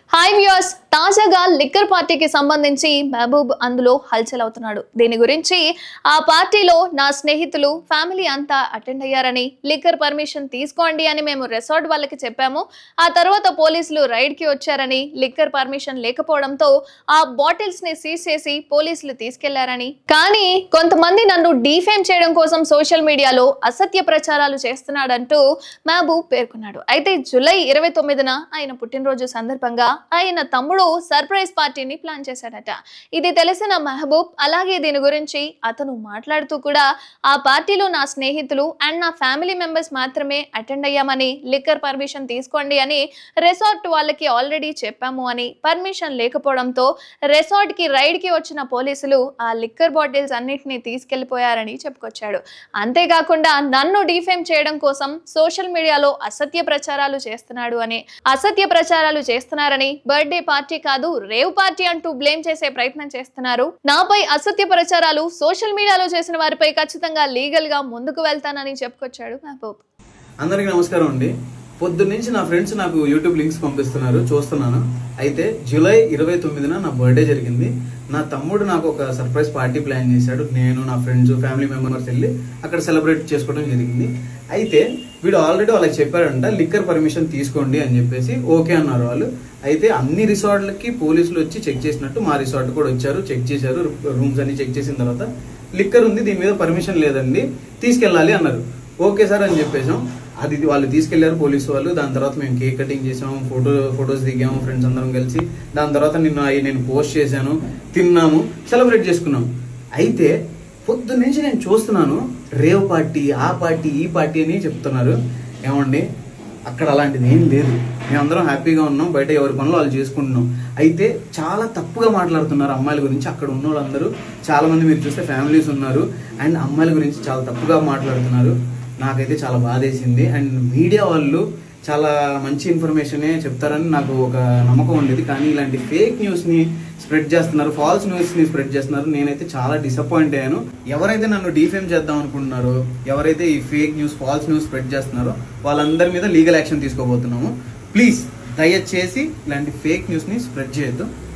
hi viewers తాజాగా liquor పార్టీకి సంబంధించి మహబూబ్ అందులో హల్చల్ అవుతున్నాడు దీని గురించి ఆ పార్టీలో నా స్నేహితులు ఫ్యామిలీ అంతా అటెండ్ అయ్యారని లిక్కర్ పర్మిషన్ తీసుకోండి అని మేము రిసార్ట్ వాళ్ళకి చెప్పాము ఆ తర్వాత పోలీసులు రైడ్ కి వచ్చారని లిక్కర్ పర్మిషన్ లేకపోవడంతో ఆ బాటిల్స్ ని సీజ్ చేసి పోలీసులు తీసుకెళ్లారని కానీ కొంతమంది నన్ను డీఫేమ్ చేయడం కోసం సోషల్ మీడియాలో అసత్య ప్రచారాలు చేస్తున్నాడంటూ మహబూబ్ పేర్కొన్నాడు అయితే జూలై ఇరవై తొమ్మిదిన ఆయన పుట్టినరోజు సందర్భంగా ఆయన తమ్ముడు సర్ప్రైజ్ పార్టీని ప్లాన్ చేశాడట ఇది తెలిసిన మహబూబ్ అలాగే దీని గురించి అతను మాట్లాడుతూ కూడా ఆ పార్టీలో నా స్నేహితులు అండ్ నా ఫ్యామిలీ మెంబర్స్ మాత్రమే అటెండ్ అయ్యామని లిక్కర్ పర్మిషన్ తీసుకోండి అని రిసార్ట్ వాళ్ళకి ఆల్రెడీ చెప్పాము అని పర్మిషన్ లేకపోవడంతో రిసార్ట్ కి రైడ్ కి వచ్చిన పోలీసులు ఆ లిక్కర్ బాటిల్స్ అన్నిటినీ తీసుకెళ్లిపోయారని చెప్పుకొచ్చాడు అంతేకాకుండా నన్ను డిఫేమ్ చేయడం కోసం సోషల్ మీడియాలో అసత్య ప్రచారాలు చేస్తున్నాడు అని అసత్య ప్రచారాలు చేస్తున్నారని బర్త్డే పార్టీ కాదు రేవ్ పార్టీ అంటూ బ్లేమ్ చేసే ప్రయత్నం చేస్తున్నారు నాపై అసత్య ప్రచారాలు సోషల్ మీడియాలో చేసిన వారిపై ఖచ్చితంగా లీగల్ గా ముందుకు వెళ్తానని చెప్పుకొచ్చాడు మహబూబ్ అందరికీ నమస్కారం అండి పొద్దున్న నుంచి నా ఫ్రెండ్స్ నాకు యూట్యూబ్ లింక్స్ పంపిస్తున్నారు చూస్తున్నాను అయితే జూలై ఇరవై తొమ్మిదిన నా బర్త్డే జరిగింది నా తమ్ముడు నాకు ఒక సర్ప్రైజ్ పార్టీ ప్లాన్ చేశాడు నేను నా ఫ్రెండ్స్ ఫ్యామిలీ మెంబర్స్ వెళ్ళి అక్కడ సెలబ్రేట్ చేసుకోవడం జరిగింది అయితే వీడు ఆల్రెడీ వాళ్ళకి చెప్పాడంట లిక్కర్ పర్మిషన్ తీసుకోండి అని చెప్పేసి ఓకే అన్నారు వాళ్ళు అయితే అన్ని రిసార్ట్లకి పోలీసులు వచ్చి చెక్ చేసినట్టు మా రిసార్ట్ కూడా వచ్చారు చెక్ చేశారు రూమ్స్ అన్ని చెక్ చేసిన తర్వాత లిక్కర్ ఉంది దీని మీద పర్మిషన్ లేదండి తీసుకెళ్ళాలి అన్నారు ఓకే సార్ అని చెప్పేసాం అది వాళ్ళు తీసుకెళ్లారు పోలీసు వాళ్ళు దాని తర్వాత మేము కేక్ కటింగ్ చేసాము ఫోటో ఫొటోస్ దిగాము ఫ్రెండ్స్ అందరం కలిసి దాని తర్వాత నిన్న అవి నేను పోస్ట్ చేశాను తిన్నాము సెలబ్రేట్ చేసుకున్నాం అయితే పొద్దు నుంచి నేను చూస్తున్నాను రేవ్ పార్టీ ఆ పార్టీ ఈ పార్టీ అని చెప్తున్నారు ఏమండి అక్కడ అలాంటిది ఏం లేదు మేమందరం హ్యాపీగా ఉన్నాం బయట ఎవరి పనులు వాళ్ళు చేసుకుంటున్నాం అయితే చాలా తప్పుగా మాట్లాడుతున్నారు అమ్మాయిల గురించి అక్కడ ఉన్న వాళ్ళందరూ చాలా మంది మీరు చూస్తే ఫ్యామిలీస్ ఉన్నారు అండ్ అమ్మాయిల గురించి చాలా తప్పుగా మాట్లాడుతున్నారు నాకైతే చాలా బాధేసింది అండ్ మీడియా వాళ్ళు చాలా మంచి ఇన్ఫర్మేషనే చెప్తారని నాకు ఒక నమ్మకం ఉండేది కానీ ఇలాంటి ఫేక్ న్యూస్ ని స్ప్రెడ్ చేస్తున్నారు ఫాల్స్ న్యూస్ ని స్ప్రెడ్ చేస్తున్నారు నేనైతే చాలా డిసప్పాయింట్ అయ్యాను ఎవరైతే నన్ను డిఫేమ్ చేద్దాం అనుకుంటున్నారో ఎవరైతే ఈ fake news false news spread చేస్తున్నారో వాళ్ళందరి మీద లీగల్ యాక్షన్ తీసుకోబోతున్నాము ప్లీజ్ దయచేసి ఇలాంటి ఫేక్ న్యూస్ ని స్ప్రెడ్ చేయొద్దు